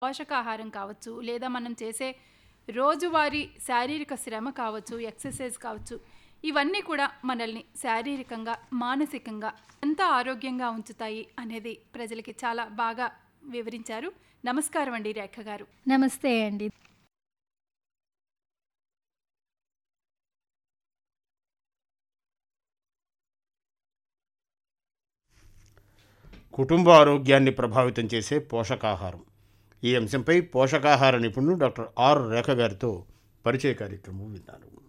పోషకాహారం కావచ్చు లేదా మనం చేసే రోజువారీ శారీరక శ్రమ కావచ్చు ఎక్సర్సైజ్ కావచ్చు ఇవన్నీ కూడా మనల్ని శారీరకంగా మానసికంగా ఎంత ఆరోగ్యంగా ఉంచుతాయి అనేది ప్రజలకి చాలా బాగా వివరించారు నమస్కారం అండి రేఖ గారు నమస్తే అండి కుటుంబ ఆరోగ్యాన్ని ప్రభావితం చేసే పోషకాహారం ఈ అంశంపై పోషకాహార నిపుణుడు డాక్టర్ ఆర్ రేఖ గారితో పరిచయ కార్యక్రమం విన్నాను